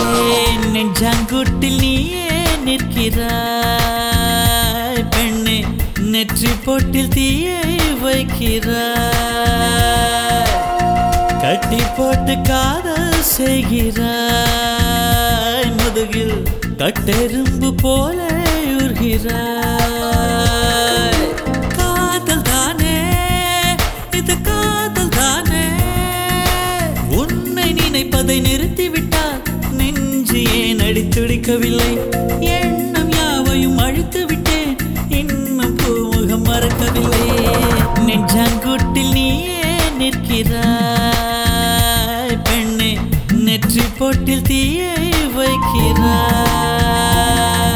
நெஞ்சாங்குட்டில் நீயே நிற்கிறாய் பெண்ணே நெற்றி பொட்டில் தீயை வைக்கிறாய் கட்டி போட்டு காதல் செய்கிறாய் முதுகில் கட்டெரும்பு போல உருகிறாய் காதல் தானே இது காதல் தானே உன்னை நினைப்பதை நிறுத்திவிட்டால் நெஞ்சு ஏன் அடித்துடிக்கவில்லை எண்ணம் யாவையும் அழித்து விட்டேன் இன்னும் பூமுகம் மறக்கவில்லை நெஞ்சாங்குட்டில் நீயே நிற்கிறாய் பெண்ணே நெற்றி பொட்டில் தீயை வைக்கிறாய்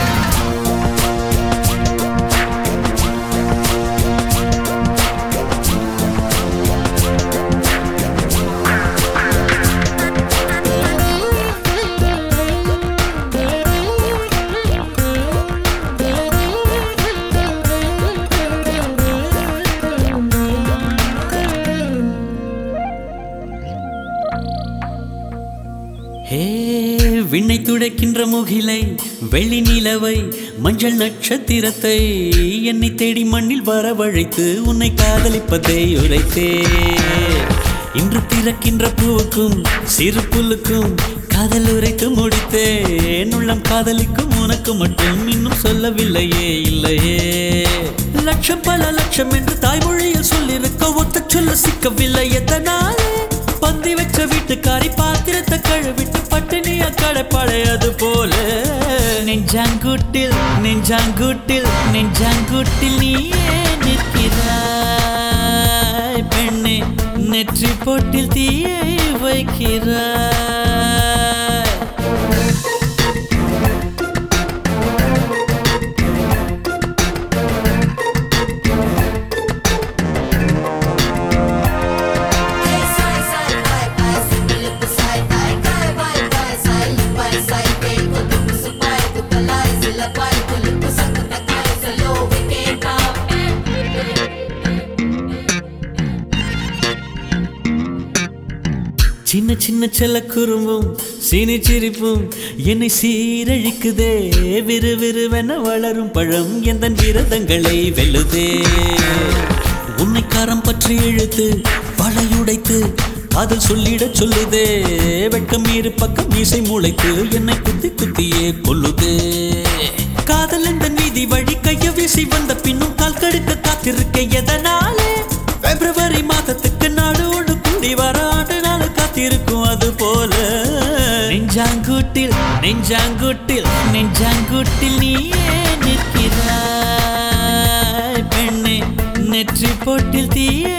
ஹே விண்ணை துடைக்கின்ற முகிலை வெள்ளி நிலவை மஞ்சள் நட்சத்திரத்தை என்னை தேடி மண்ணில் வரவழைத்து உன்னை காதலிப்பதை உரைத்தே இன்று திறக்கின்ற பூவுக்கும் சிறு புல்லுக்கும் காதல் உரைத்து முடித்தேன் உள்ளம் காதலிக்கும் உனக்கு மட்டும் இன்னும் சொல்லவில்லையே இல்லையே லட்சம் பல லட்சம் என்று தாய்மொழியில் சொல்லிருக்க ஒத்த சொல்ல சிக்கவில்லை எத்தனாலே பந்தி வச்ச வீட்டுக்காரி பாத்திரத்தை கழுவிட்டு பட்டினிய கடைப்படையது போல நெஞ்சாங்குட்டில் நெஞ்சாங்குட்டில் நெஞ்சாங்குட்டில் நீயே நிற்கிறாய் பெண்ணே நெற்றி பொட்டில் தீயை வைக்கிறாய் சின்ன சின்ன செல்ல குறும்பும் சீனி சிரிப்பும் என்னை சீரழிக்குதே விறுவிறுவென வளரும் பழம் எந்த விரதங்களை வெல்லுதே உன்னை காரம் பற்றி இழுத்து வளையுடைத்து காதல் சொல்லிடச் சொல்லுதே வெட்கம் இரு பக்கம் மீசை முளைத்து என்னை குத்தி குத்தியே கொல்லுதே காதல் என்ற நீதி வழி கைய வீசி வந்த பின்னும் கால் கடுக்க காத்திருக்க எதனாலே பிப்ரவரி மாதத்துக்கு நாடு ஒன்று கூடி வர ஆண்டு நாள் காத்திருக்கும் அது போல நெஞ்சாங்குட்டில் நெஞ்சாங்குட்டில் நெஞ்சாங்குட்டில் நீயே நிற்கிறாய் பெண்ணே நெற்றி பொட்டில் தீயை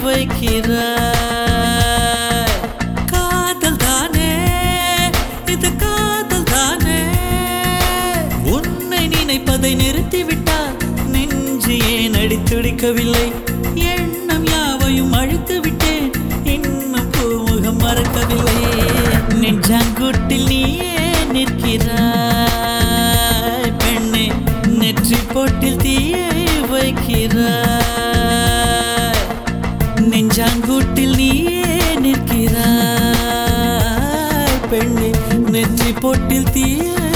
வைக்கிறாய் காதல் தானே இது காதல் தானே உன்னை நினைப்பதை நிறுத்திவிட்டால் நெஞ்சு ஏன் அடித்துடிக்கவில்லை எண்ணம் யாவையும் அழித்து விட்டேன் இன்னும் பூமுகம் மறக்கவில்லை நெஞ்சாங்குட்டில் நீயே நிற்கிறாய் பெண்ணே நெற்றி பொட்டில் தீயை வைக்கிறாய் நெஞ்சாங்குட்டில் நீயே நிற்கிறாய் பெண்ணே நெற்றி பொட்டில் தீயை